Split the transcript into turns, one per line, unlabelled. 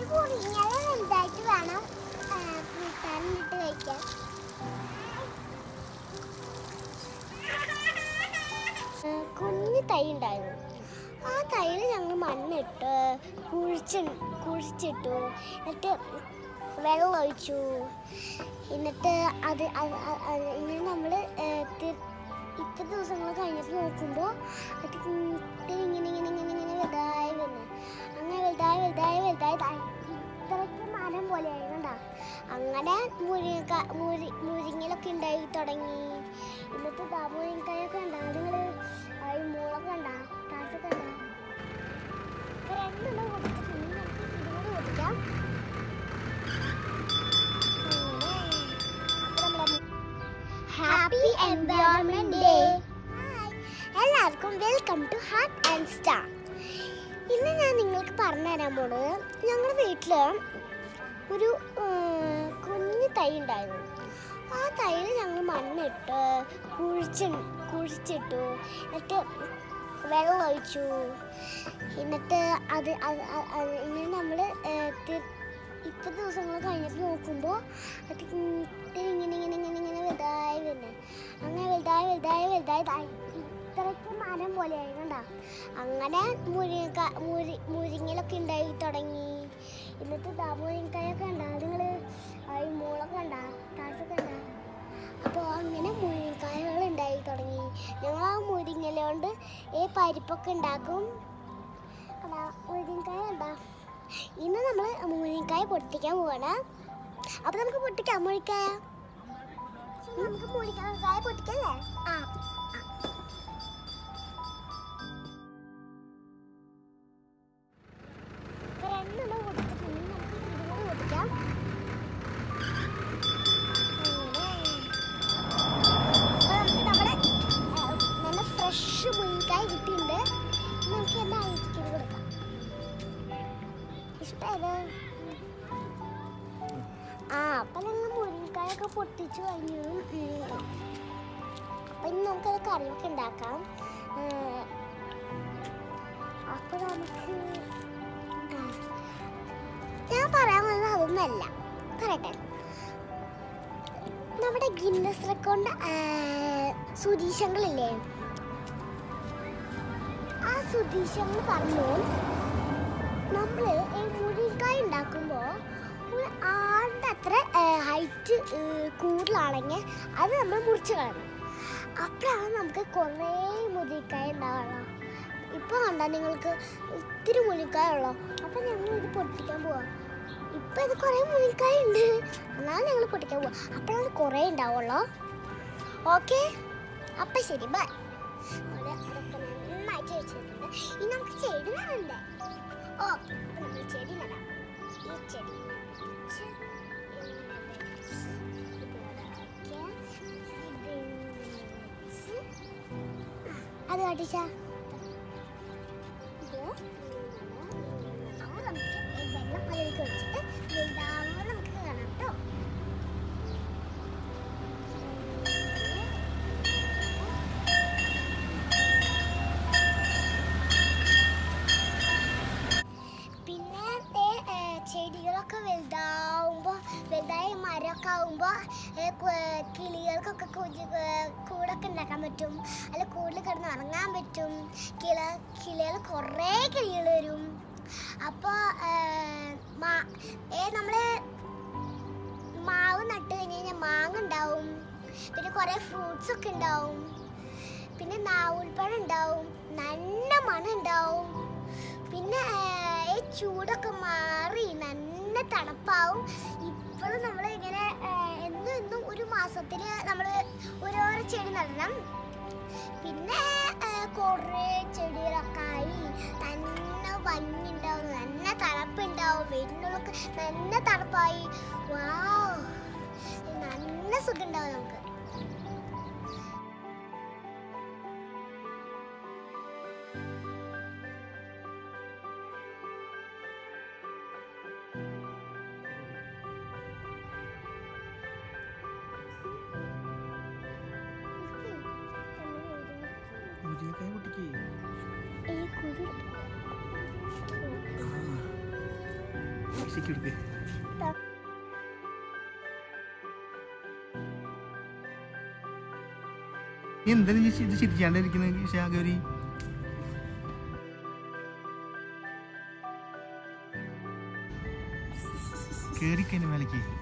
മുരിങ്ങല വലുതായിട്ട് വേണം കൂട്ടാനിട്ട് കഴിക്കാൻ ആ, കുഞ്ഞു തൈ ഉണ്ടായിരുന്നു ആ തൈയിൽ ഞങ്ങൾ മണ്ണിട്ട് കുഴിച്ച് കുഴിച്ചിട്ടു എന്നിട്ട് വെള്ളം ഒഴിച്ചു എന്നിട്ട് അത് അത് അത് അത് ഇങ്ങനെ നമ്മൾ ഇത്ര ദിവസങ്ങൾ കഴിഞ്ഞിട്ട് നോക്കുമ്പോൾ അത് ഇങ്ങനെ ഇങ്ങനെ ഇങ്ങനെ ഇങ്ങനെ ഇങ്ങനെ വലുതായി വന്ന് അങ്ങനെ വലുതായി വലുതായി വലുതായി ദാ ഇത്രയ്ക്ക് മരം പോലെയായി കണ്ടോ അങ്ങനെ മുരിങ്ങ മുരി മുരിങ്ങലൊക്കെ ഉണ്ടായി തുടങ്ങി എന്നിട്ട് ദാ മുരിങ്ങക്കായൊക്കെ ഉണ്ടോ നിങ്ങൾ ഈ മൂളൊക്കെ ഉണ്ടോ താസൊക്കെ ഉണ്ടോ ഇപ്പൊ രണ്ടെണ്ണം കൊടുത്തിട്ട് ഇനി നമുക്ക് ഇതും കൂടി കൊടുക്കാം ഹാപ്പി എൻവയോൺമെന്റ് ഡേ എല്ലാവർക്കും welcome to heart and star ഇന്ന് ഞാൻ നിങ്ങൾക്ക് പറഞ്ഞു തരാൻ പോണത് ഞങ്ങളുടെ വീട്ടിൽ ഒരു ആ, കുഞ്ഞു തൈ ഉണ്ടായിരുന്നു ആ തൈയിൽ ഞങ്ങൾ മണ്ണിട്ട് കുഴിച്ച് കുഴിച്ചിട്ടു എന്നിട്ട് വെള്ളം ഒഴിച്ചു എന്നിട്ട് അത് അത് അത് അത് ഇങ്ങനെ നമ്മൾ ഇത്ര ദിവസങ്ങൾ കഴിഞ്ഞിട്ട് നോക്കുമ്പോൾ അത് ഇങ്ങനെ ഇങ്ങനെ ഇങ്ങനെ ഇങ്ങനെ ഇങ്ങനെ വലുതായി വരുന്നത് അങ്ങനെ വലുതായി വലുതായി വലുതായി ദാ ഇത്രയ്ക്ക് മരം പോലെയായി കണ്ടോ അങ്ങനെ മുരിങ്ങ മുരി മുരിങ്ങലൊക്കെ ഉണ്ടായി തുടങ്ങി എന്നിട്ട് ദാ മുരിങ്ങക്കായൊക്കെ ഉണ്ടോ നിങ്ങൾ ഈ മൂളൊക്കെ ഉണ്ടോ താഴ്ചൊക്കെ ഉണ്ടോ അപ്പോൾ അങ്ങനെ മുരിങ്ങക്കായകൾ ഉണ്ടായി തുടങ്ങി ഞങ്ങൾ ആ മുരിങ്ങല കൊണ്ട് ഈ പരിപ്പൊക്കെ ഉണ്ടാക്കും അതാ മുരിങ്ങക്കായ ഉണ്ടോ ഇന്ന് നമ്മൾ മുരിങ്ങക്കായ പൊട്ടിക്കാൻ പോവാണ് അപ്പോൾ നമുക്ക് പൊട്ടിക്കാം മുരിക്കായ നമുക്ക് മുരിക്കായ പൊട്ടിക്കല്ലേ ആ ഇപ്പൊ രണ്ടെണ്ണം കൊടുത്തിട്ടുണ്ട് ഇനി നമുക്ക് ഇതും കൂടി പൊട്ടിക്കാം അങ്ങനെ. അപ്പൊ നമുക്ക് നമ്മുടെ ആ, നല്ല ഫ്രഷ് മുരിങ്ങക്കായ കിട്ടിയിട്ടുണ്ട് ഇനി നമുക്ക് എന്താ ആയിരിക്കും കൊടുക്കാം ഇഷ്ടമായത് ആ അപ്പൊ ഞങ്ങൾ മുരിങ്ങക്കായൊക്കെ പൊട്ടിച്ചു കഴിഞ്ഞു ഉം. അപ്പൊ ഇനി നമുക്കത് കറിയൊക്കെ ഉണ്ടാക്കാം ഏ, അപ്പൊ നമുക്ക് ആ. ഞാൻ പറയാൻ വന്നത് അതൊന്നല്ല പറയട്ടെ നമ്മുടെ ഗിന്നസ് റെക്കോർഡ് സുധീഷങ്ങളില്ലേ ആ സുധീഷങ്ങൾ പറഞ്ഞു നമ്മൾ മുരിക്കായ ഉണ്ടാക്കുമ്പോൾ ഒരു ആളുടെ അത്ര ഹൈറ്റ് കൂടുതലാണെങ്കിൽ അത് നമ്മൾ മുറിച്ച് കളയണം അപ്പോഴാണ് നമുക്ക് കുറേ മുരിക്കായ ഉണ്ടാവുള്ളൂ ഇപ്പോൾ കണ്ടാൽ നിങ്ങൾക്ക് ഇത്തിരി മുരിക്കായ ഉള്ളൂ അപ്പം ഞങ്ങൾ ഇത് പൊട്ടിക്കാൻ പോവാം ഇപ്പം ഇത് കുറേ മുരിക്കായ ഉണ്ട് എന്നാലും ഞങ്ങൾ പൊട്ടിക്കാൻ പോവാം അപ്പോഴാണ് കുറേ ഉണ്ടാവുള്ളൂ ഓക്കെ അപ്പം ശരി ബൈ അവിടെ അതൊക്കെ നന്നായിട്ട് വെച്ചിട്ടുണ്ട് ഇനി നമുക്ക് ചെടി നടണ്ടേ ഓ അപ്പൊ നമ്മൾ ചെടി നടാം ഈ ചെടി വെച്ച് ഇങ്ങനെ വെച്ച് ഇതുപോലെ വെക്കാം. ഇതിങ്ങനെ വെച്ച് ആ, അത് കാട്ടിച്ച നമുക്ക് വെള്ളം അതിലേക്ക് ഒഴിച്ചിട്ട് വലുതാവുമ്പോൾ നമുക്ക് കാണാം കേട്ടോ പിന്നെ ദേ, ഏ, ചെടികളൊക്കെ വലുതാവുമ്പോൾ വലുതായി മരമൊക്കെ ആവുമ്പോൾ കിളികൾക്കൊക്കെ കുഞ്ഞ് ഏ, കൂടൊക്കെ ഉണ്ടാക്കാൻ പറ്റും അല്ല കൂടുതൽ കിടന്ന് ഉറങ്ങാൻ പറ്റും കിള കിളികൾ കുറേ കിളികൾ വരും അപ്പോൾ നമ്മൾ മാവ് നട്ട് കഴിഞ്ഞ് കഴിഞ്ഞാൽ മാങ്ങ ഉണ്ടാവും പിന്നെ കുറേ ഫ്രൂട്ട്സ് ഒക്കെ ഉണ്ടാവും പിന്നെ നാവൂൽപ്പഴം ഉണ്ടാവും നല്ല മണം ഉണ്ടാവും പിന്നെ ഏർ, ഈ ചൂടൊക്കെ മാറി നല്ല തണുപ്പാവും ഇപ്പോഴും നമ്മൾ ഇങ്ങനെ ഏർ, എന്നും എന്നും ഒരു മാസത്തിൽ നമ്മൾ ഓരോരോ ചെടി നടണം പിന്നെ ഏർ, കുറേ ചെടികളൊക്കെ ആയി നല്ല ഭംഗിയുണ്ടാവും നല്ല തണുപ്പുണ്ടാവും വീടിനുള്ളൊക്കെ നല്ല തണുപ്പായി വാവ് നല്ല സുഖം ഉണ്ടാവും നമുക്ക്
മുരിങ്ങക്കായ പൊട്ടിക്ക്
ഈ കുരു
പക്ഷെ ചിക്കി എടുക്ക് നീ എന്താ നീ ഇത് ചിരിക്കാണ്ടിരിക്കുന്നത് ശാഗരി കേറിക്കന്നെ മേലേക്ക്